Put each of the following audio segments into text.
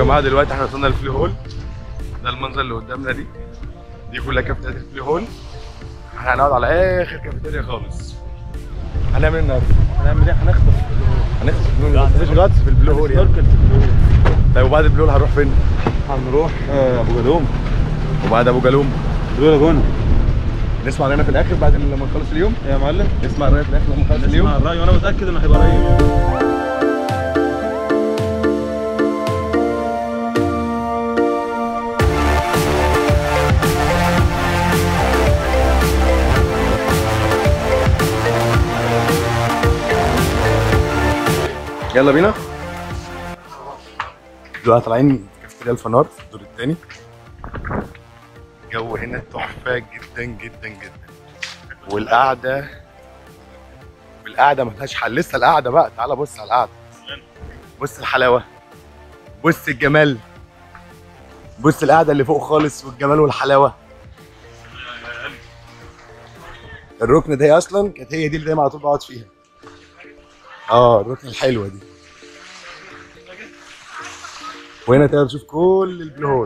جماعه دلوقتي احنا وصلنا الفلي هول ده المنظر اللي قدامنا دي دي كلها كافيتيريا الفلي هول احنا هنقعد على اخر كافيتيريا خالص هنعمل ايه النهارده؟ هنعمل ايه هنخطف هنخطف البلو هول مفيش غطس في البلو هول يعني سنوركل في البلو طيب وبعد البلو هول هنروح فين؟ هنروح آه، ابو جالوم وبعد ابو جالوم بلو لاجونا نسمع رأينا في الاخر بعد لما نخلص اليوم يا معلم نسمع رأينا في الاخر لما نخلص اسمع اليوم الراي وانا متاكد انه هيبقى رايق يلا بينا دلوقتي طالعين كافتيريا الفنار في الدور الثاني الجو هنا تحفه جدا جدا جدا والقعده والقعده ملهاش حل لسه القعده بقى تعالى بص على القعده بص الحلاوه بص الجمال بص القعده اللي فوق خالص والجمال والحلاوه الركن ده اصلا كانت هي دي اللي دايما على طول بقعد فيها اه الركنه الحلوه دي وهنا تقدر تشوف كل البلو هول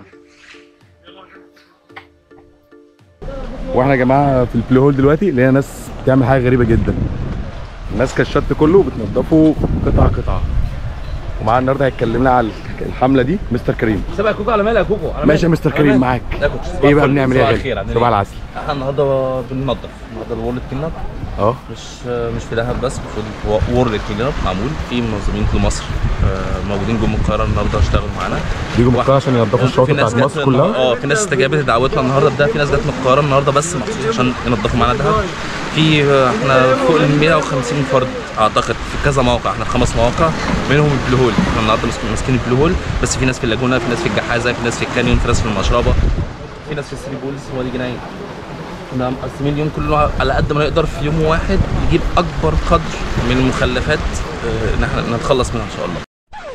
واحنا يا جماعه في البلو هول دلوقتي لقينا ناس بتعمل حاجه غريبه جدا ماسكه الشط كله وبتنضفه قطعه قطعه ومعانا النهارده هيتكلم لنا على الحمله دي مستر كريم سبق كوكو على مالك يا كوكو على ماشي يا مالك. مستر على كريم مالك. معاك لا كنت ايه بقى بنعمل ايه يا الخير غالي صباح العسل احنا النهارده بننظف النهارده الورلد كلين اب اه مش مش في دهب بس المفروض وورلد كلين اب معمول في منظمين في مصر آه، موجودين جم القاهره النهارده اشتغلوا معانا بيجوا من القاهره عشان ينضفوا في الشواطئ ناس بتاعت جت مصر من- كلها اه في ناس استجابت لدعوتنا النهارده ده في ناس جت من القاهره النهارده بس مخصوص عشان ينضفوا معانا دهب في آه، احنا فوق ال 150 فرد اعتقد في كذا موقع احنا في خمس مواقع منهم البلو هول احنا النهارده ماسكين- ماسكين البلو هول بس في ناس في اللاجونه في ناس في الجحازه في ناس في الكانيون في ناس في المشربه في ناس في الثري بولز وادي جناين كنا مقسمين اليوم كله على قد ما نقدر في يوم واحد نجيب اكبر قدر من المخلفات آه، ان احنا نتخلص منها ان شاء الله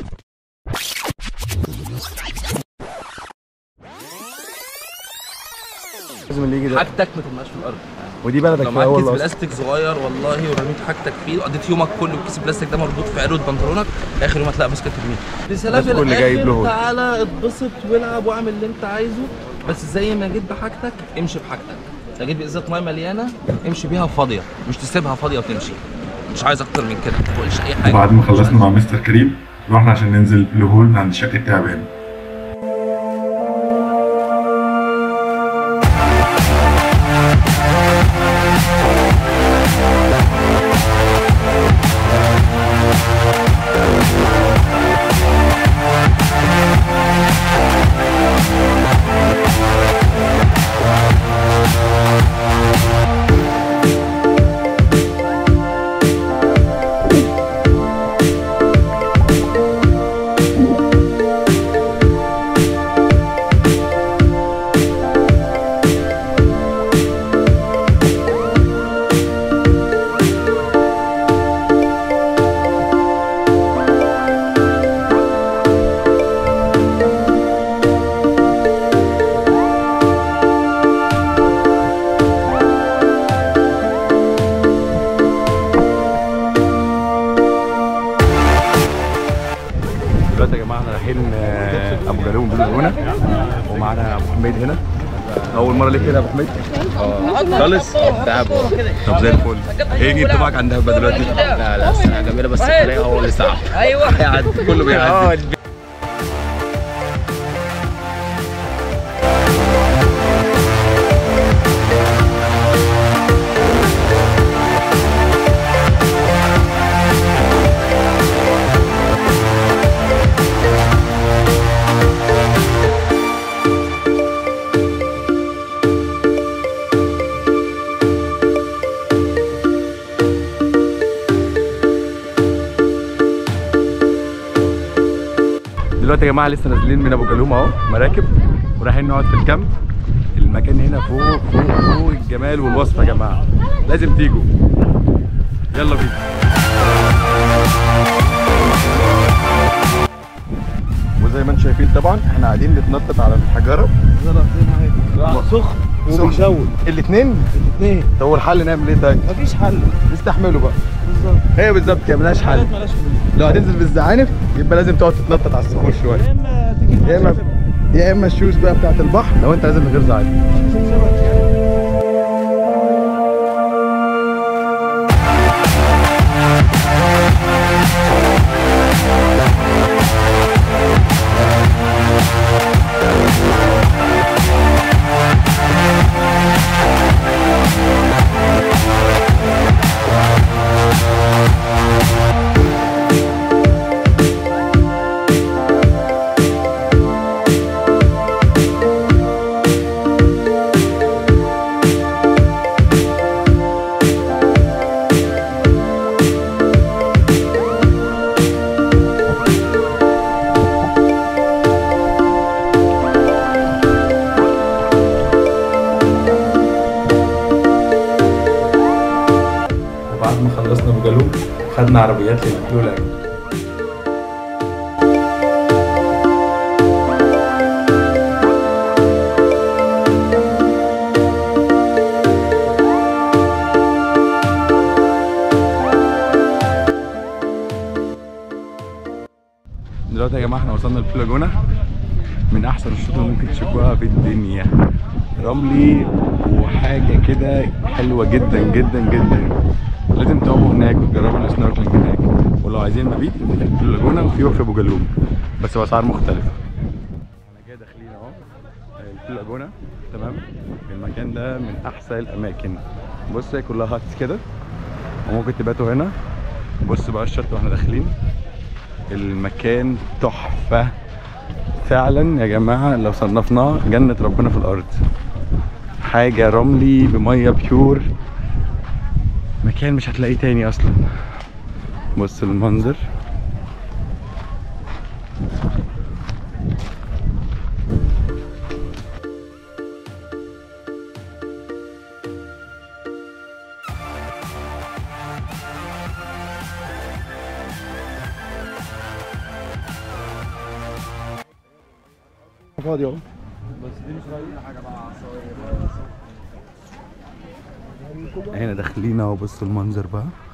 لازم اللي يجي ده حاجتك ما ترماش في الارض ودي بلدك لو في معاك كيس الاول اصلا بلاستيك صغير والله ورميت حاجتك فيه وقضيت يومك كله الكيس البلاستيك ده مربوط في عروه بنطلونك اخر يوم هتلاقي ماسكه ترميه رساله بس كل اللي جاي بلو هول. تعالى اتبسط والعب واعمل اللي انت عايزه بس زي ما جيت بحاجتك امشي بحاجتك لو جيت بازازه ميه مليانه امشي بيها فاضيه مش تسيبها فاضيه وتمشي مش عايز اكتر من كده ما تقولش اي حاجه وبعد ما خلصنا مع مستر كريم رحنا عشان ننزل بلو هول من عند شقة التعبان دلوقتي يا جماعه احنا رايحين آه، ابو جالوم بلو لاجونا ومعانا ابو حميد هنا اول مره ليك كده يا ابو حميد اه خالص دهب طب زي الفل ايه جيب طبعك عند دهب دلوقتي لا لا السنة جميلة بس الطريق هو اللي صعب قاعد كله بيعدي دلوقتي يا جماعه لسه نازلين من ابو جالوم اهو مراكب ورايحين نقعد في الكامب المكان هنا فوق فوق فوق الجمال والوصف يا جماعه لازم تيجوا يلا بينا وزي ما انتم شايفين طبعا احنا قاعدين نتنطط على الحجاره سخن وبيشوي الاثنين الاثنين طب هو الحل نعمل ايه طيب مفيش حل نستحمله بقى بالظبط هي بالظبط كده ملهاش حل حاجات مالهاش حل لو هتنزل بالزعانف يبقى لازم تقعد تتنطط على الصخور شويه يا اما تيجي يا اما يا اما الشوز بقى بتاعت البحر لو انت نازل من غير زعانف وبعد ما خلصنا بجالوب خدنا عربيات للبلو لاجون دلوقتي يا جماعه احنا وصلنا البلو لاجونا من احسن الشطوط اللي ممكن تشوفوها في الدنيا رملي وحاجه كده حلوه جدا جدا جدا لازم تقوموا هناك وتجربوا السنوركلينج هناك ولو عايزين مبيت في البلو لاجونا وفي في ابو جالوم بس باسعار مختلفه احنا كده داخلين اهو البلو لاجونا تمام المكان ده من احسن الاماكن بص هي كلها هاتس كده وممكن تباتوا هنا بص بقى الشط واحنا داخلين المكان تحفة فعلا يا جماعة لو صنفناه جنة ربنا في الأرض حاجة رملي بمية بيور مكان مش هتلاقيه تاني أصلا بص المنظر فاضي اهو هنا داخلين اهو بصوا المنظر بقى